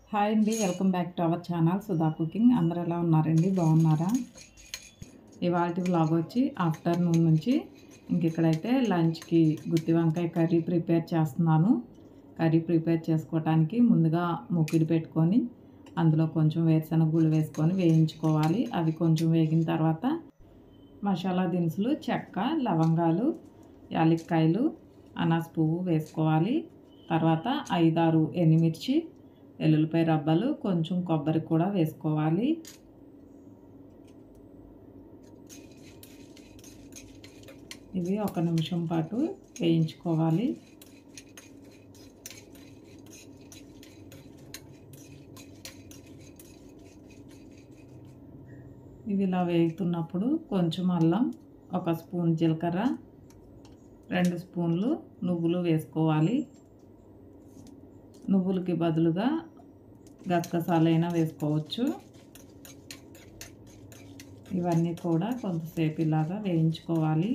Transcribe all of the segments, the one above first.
hi అండి welcome back to our channel Sudha cooking అందరు ఎలా ఉన్నారండి బాగున్నారా ఇవాళ వ్లాగ్ వచ్చి ఆఫ్టర్నూన్ నుంచి ఇంక ఇక్కడైతే లంచ్కి గుత్తి వంకాయ కర్రీ ప్రిపేర్ చేస్తున్నాను కర్రీ ప్రిపేర్ చేసుకోవటానికి ముందుగా ముక్కిడి పెట్టుకొని అందులో కొంచెం వేరుశనగ గుళ్ళు వేసుకొని వేయించుకోవాలి అవి కొంచెం వేగిన తర్వాత మసాలా దినుసులు చెక్క లవంగాలు యాలక్కాయలు అనాస్ పువ్వు వేసుకోవాలి తర్వాత ఐదారు ఎండుమిర్చి వెల్లుల్లిపాయ రబ్బలు కొంచెం కొబ్బరి కూడా వేసుకోవాలి ఇవి ఒక నిమిషం పాటు వేయించుకోవాలి ఇవి ఇలా వేగుతున్నప్పుడు కొంచెం అల్లం ఒక స్పూన్ జీలకర్ర రెండు స్పూన్లు నువ్వులు వేసుకోవాలి నువ్వులకి బదులుగా గసగసాలైనా వేసుకోవచ్చు ఇవన్నీ కూడా కొంతసేపు ఇలాగా వేయించుకోవాలి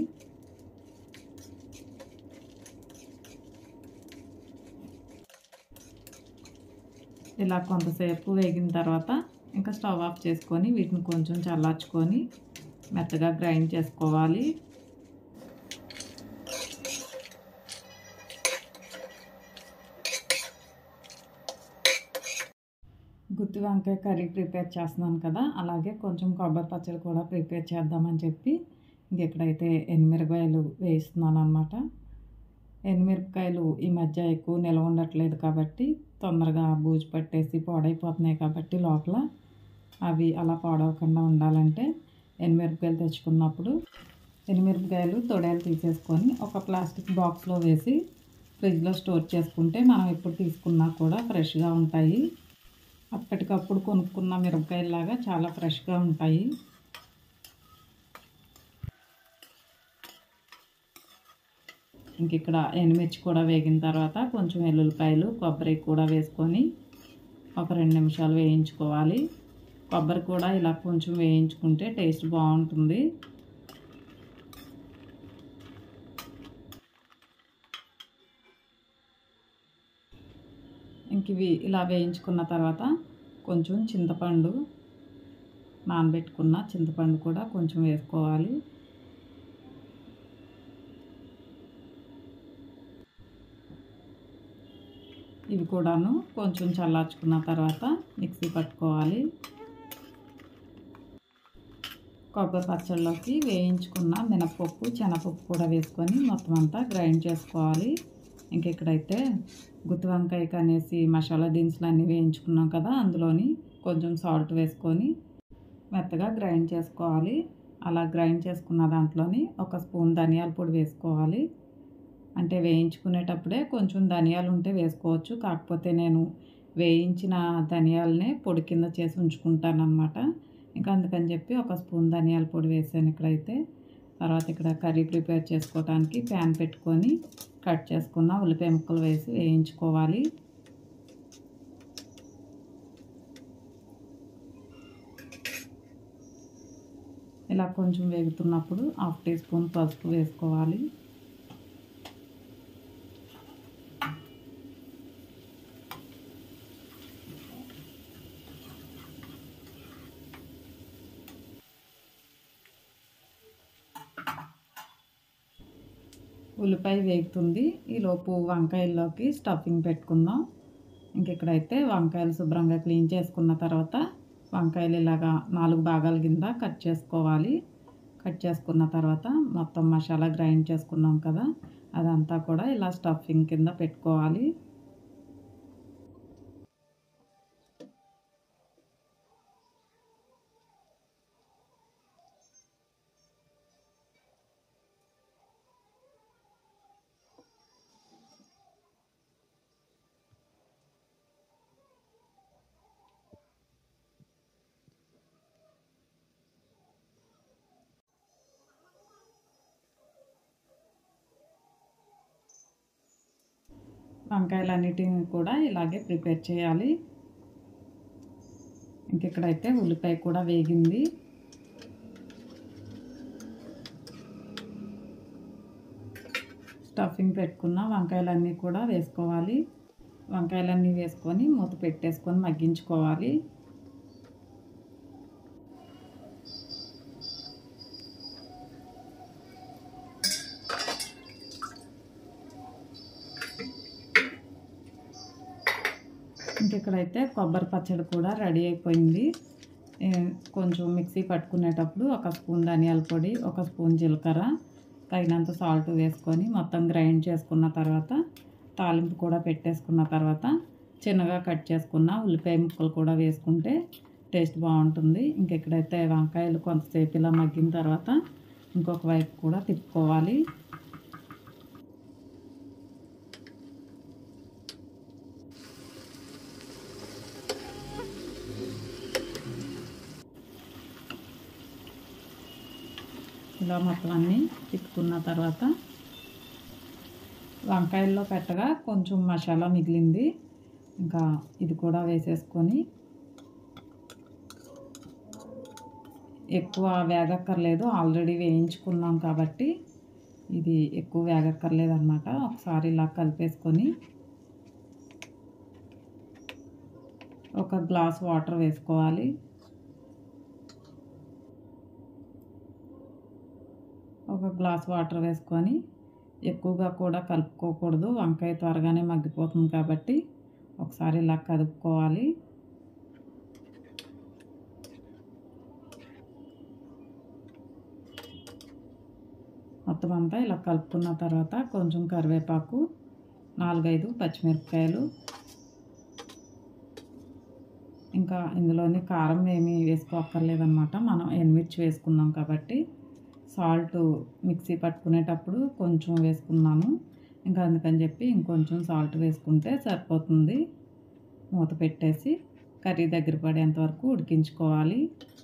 ఇలా కొంతసేపు వేగిన తర్వాత ఇంకా స్టవ్ ఆఫ్ చేసుకొని వీటిని కొంచెం చల్లార్చుకొని మెత్తగా గ్రైండ్ చేసుకోవాలి గుత్తి వంకాయ కర్రీ ప్రిపేర్ చేస్తున్నాను కదా అలాగే కొంచెం కొబ్బరి పచ్చడి కూడా ప్రిపేర్ చేద్దామని చెప్పి ఇంకెక్కడైతే ఎనిమిరకాయలు వేయిస్తున్నాను అనమాట ఎనిమిరపకాయలు ఈ మధ్య ఎక్కువ నిల్వ ఉండట్లేదు కాబట్టి తొందరగా బూజు పట్టేసి పాడైపోతున్నాయి కాబట్టి లోపల అవి అలా పాడవకుండా ఉండాలంటే ఎనిమిరపకాయలు తెచ్చుకున్నప్పుడు ఎనిమిరపకాయలు తొడేలు తీసేసుకొని ఒక ప్లాస్టిక్ బాక్స్లో వేసి ఫ్రిడ్జ్లో స్టోర్ చేసుకుంటే మనం ఎప్పుడు తీసుకున్నా కూడా ఫ్రెష్గా ఉంటాయి అప్పటికప్పుడు కొనుక్కున్న మిరపకాయలాగా చాలా ఫ్రెష్గా ఉంటాయి ఇంక ఇక్కడ ఎండుమిర్చి కూడా వేగిన తర్వాత కొంచెం వెల్లుల్లిపాయలు కొబ్బరి కూడా వేసుకొని ఒక రెండు నిమిషాలు వేయించుకోవాలి కొబ్బరి కూడా ఇలా కొంచెం వేయించుకుంటే టేస్ట్ బాగుంటుంది ఇంక ఇవి ఇలా వేయించుకున్న తర్వాత కొంచెం చింతపండు నానబెట్టుకున్న చింతపండు కూడా కొంచెం వేసుకోవాలి ఇవి కూడాను కొంచెం చల్లార్చుకున్న తర్వాత మిక్సీ పట్టుకోవాలి కొబ్బరి పచ్చళ్ళలోకి వేయించుకున్న మినపప్పు శనగపప్పు కూడా వేసుకొని మొత్తం అంతా గ్రైండ్ చేసుకోవాలి ఇంక ఇక్కడైతే గుత్తి వంకాయకి అనేసి మసాలా దినుసులు అన్నీ వేయించుకున్నాం కదా అందులోని కొంచెం సాల్ట్ వేసుకొని మెత్తగా గ్రైండ్ చేసుకోవాలి అలా గ్రైండ్ చేసుకున్న దాంట్లోని ఒక స్పూన్ ధనియాల పొడి వేసుకోవాలి అంటే వేయించుకునేటప్పుడే కొంచెం ధనియాలు ఉంటే వేసుకోవచ్చు కాకపోతే నేను వేయించిన ధనియాలనే పొడి కింద చేసి ఉంచుకుంటాను అనమాట ఇంకా అందుకని చెప్పి ఒక స్పూన్ ధనియాల పొడి వేసాను ఇక్కడైతే తర్వాత ఇక్కడ కర్రీ ప్రిపేర్ చేసుకోవడానికి ప్యాన్ పెట్టుకొని కట్ చేసుకున్న ఉల్లిపాయ ముక్కలు వేసి వేయించుకోవాలి ఇలా కొంచెం వేగుతున్నప్పుడు హాఫ్ టీ స్పూన్ పసుపు వేసుకోవాలి ఉల్లిపాయ వేగుతుంది ఈలోపు వంకాయల్లోకి స్టఫింగ్ పెట్టుకుందాం ఇంక ఇక్కడైతే వంకాయలు శుభ్రంగా క్లీన్ చేసుకున్న తర్వాత వంకాయలు ఇలాగా నాలుగు భాగాల కింద కట్ చేసుకోవాలి కట్ చేసుకున్న తర్వాత మొత్తం మసాలా గ్రైండ్ చేసుకున్నాం కదా అదంతా కూడా ఇలా స్టఫింగ్ కింద పెట్టుకోవాలి వంకాయలన్నిటిని కూడా ఇలాగే ప్రిపేర్ చేయాలి ఇంక ఇక్కడైతే ఉల్లిపాయ కూడా వేగింది స్టఫింగ్ పెట్టుకున్న వంకాయలన్నీ కూడా వేసుకోవాలి వంకాయలన్నీ వేసుకొని మూత పెట్టేసుకొని మగ్గించుకోవాలి ఇంకెక్కడైతే కొబ్బరి పచ్చడి కూడా రెడీ అయిపోయింది ఏ, కొంచెం మిక్సీ పట్టుకునేటప్పుడు ఒక స్పూన్ ధనియాల పొడి ఒక స్పూన్ జీలకర్ర తగినంత సాల్ట్ వేసుకొని మొత్తం గ్రైండ్ చేసుకున్న తర్వాత తాలింపు కూడా పెట్టేసుకున్న తర్వాత చిన్నగా కట్ చేసుకున్న ఉల్లిపాయ ముక్కలు కూడా వేసుకుంటే టేస్ట్ బాగుంటుంది ఇంకెక్కడైతే వంకాయలు కొంతసేపు ఇలా మగ్గిన తర్వాత ఇంకొక వైపు కూడా తిప్పుకోవాలి ఇలా మొత్తం అన్నీ తిప్పుకున్న తర్వాత వంకాయల్లో పెట్టగా కొంచెం మసాలా మిగిలింది ఇంకా ఇది కూడా వేసేసుకొని ఎక్కువ వేగక్కర్లేదు ఆల్రెడీ వేయించుకున్నాం కాబట్టి ఇది ఎక్కువ వేగక్కర్లేదు అనమాట ఒకసారి ఇలా కలిపేసుకొని ఒక గ్లాస్ వాటర్ వేసుకోవాలి ఒక గ్లాస్ వాటర్ వేసుకొని ఎక్కువగా కూడా కలుపుకోకూడదు వంకాయ త్వరగానే మగ్గిపోతుంది కాబట్టి ఒకసారి ఇలా కలుపుకోవాలి మొత్తం అంతా ఇలా కలుపుకున్న తర్వాత కొంచెం కరివేపాకు నాలుగైదు పచ్చిమిరపకాయలు ఇంకా ఇందులోని కారం ఏమీ వేసుకోక్కర్లేదన్నమాట మనం ఎండుమిర్చి వేసుకున్నాం కాబట్టి సాల్ట్ మిక్సీ పట్టుకునేటప్పుడు కొంచెం వేసుకున్నాము ఇంకా అందుకని చెప్పి ఇంకొంచెం సాల్ట్ వేసుకుంటే సరిపోతుంది మూత పెట్టేసి కర్రీ దగ్గర పడేంత వరకు ఉడికించుకోవాలి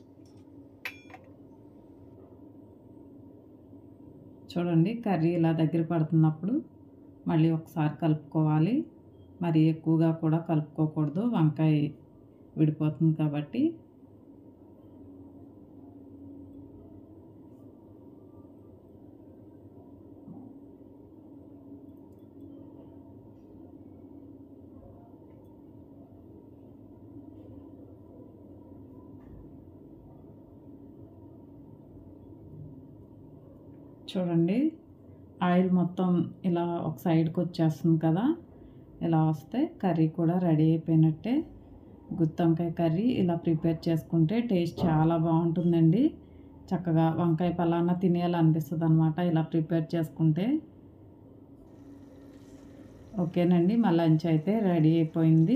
చూడండి కర్రీ ఇలా దగ్గర పడుతున్నప్పుడు మళ్ళీ ఒకసారి కలుపుకోవాలి మరి ఎక్కువగా కూడా కలుపుకోకూడదు వంకాయ విడిపోతుంది కాబట్టి చూడండి ఆయిల్ మొత్తం ఇలా ఒక సైడ్కి వచ్చేస్తుంది కదా ఇలా వస్తే కర్రీ కూడా రెడీ అయిపోయినట్టే గుత్తొంకాయ కర్రీ ఇలా ప్రిపేర్ చేసుకుంటే టేస్ట్ చాలా బాగుంటుందండి చక్కగా వంకాయ పలానా తినేయాలనిపిస్తుంది అనమాట ఇలా ప్రిపేర్ చేసుకుంటే ఓకేనండి మా లంచ్ అయితే రెడీ అయిపోయింది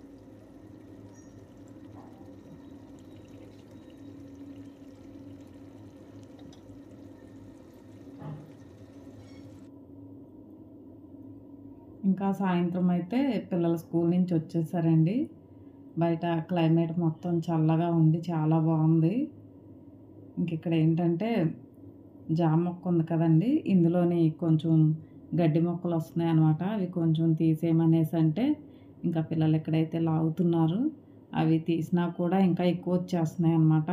ఇంకా సాయంత్రం అయితే పిల్లలు స్కూల్ నుంచి వచ్చేసారండి బయట క్లైమేట్ మొత్తం చల్లగా ఉండి చాలా బాగుంది ఇంక ఇక్కడ ఏంటంటే జామ మొక్క ఉంది కదండి ఇందులోని కొంచెం గడ్డి మొక్కలు వస్తున్నాయి అనమాట అవి కొంచెం తీసేయమనేసి అంటే ఇంకా పిల్లలు ఎక్కడైతే లాగుతున్నారు అవి తీసినా కూడా ఇంకా ఎక్కువ వచ్చేస్తున్నాయి అన్నమాట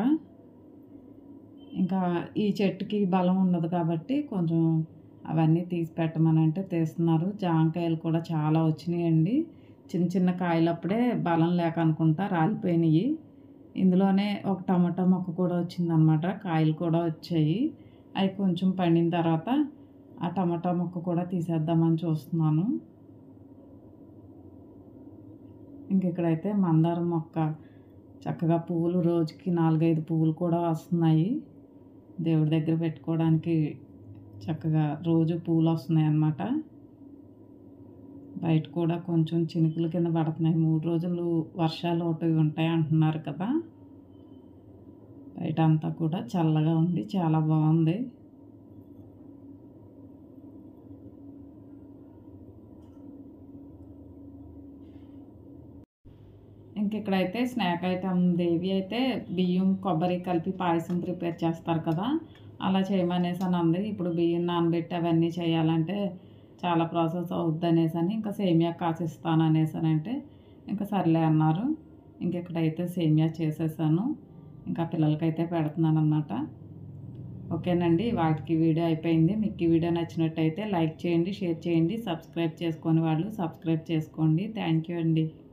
ఇంకా ఈ చెట్టుకి బలం ఉండదు కాబట్టి కొంచెం అవన్నీ తీసి పెట్టమని అంటే తీస్తున్నారు జామకాయలు కూడా చాలా వచ్చినాయండి చిన్న చిన్న కాయలు అప్పుడే బలం లేక అనుకుంటా రాలిపోయినాయి ఇందులోనే ఒక టమాటా మొక్క కూడా వచ్చిందనమాట కాయలు కూడా వచ్చాయి అవి కొంచెం పండిన తర్వాత ఆ టమాటా మొక్క కూడా తీసేద్దామని చూస్తున్నాను ఇంక ఇక్కడైతే మందారం మొక్క చక్కగా పువ్వులు రోజుకి నాలుగైదు పువ్వులు కూడా వస్తున్నాయి దేవుడి దగ్గర పెట్టుకోవడానికి చక్కగా రోజు పూలు వస్తున్నాయి అన్నమాట బయట కూడా కొంచెం చినుకుల కింద పడుతున్నాయి మూడు రోజులు వర్షాలు ఒకటి ఉంటాయి అంటున్నారు కదా బయట అంతా కూడా చల్లగా ఉంది చాలా బాగుంది ఇంక ఇక్కడైతే స్నాక్ ఐటమ్ దేవి అయితే బియ్యం కొబ్బరి కలిపి పాయసం ప్రిపేర్ చేస్తారు కదా అలా చేయమనేసి అని అంది ఇప్పుడు బియ్యం నానబెట్టి అవన్నీ చేయాలంటే చాలా ప్రాసెస్ అవుద్ది అనేసి అని ఇంకా సేమియా కాసిస్తాను అనేసి అని అంటే ఇంకా సర్లే అన్నారు ఇంక ఇక్కడైతే సేమియా చేసేసాను ఇంకా పిల్లలకైతే పెడుతున్నాను అనమాట ఓకేనండి వాటికి వీడియో అయిపోయింది మీకు ఈ వీడియో నచ్చినట్టయితే లైక్ చేయండి షేర్ చేయండి సబ్స్క్రైబ్ చేసుకొని వాళ్ళు సబ్స్క్రైబ్ చేసుకోండి థ్యాంక్ యూ అండి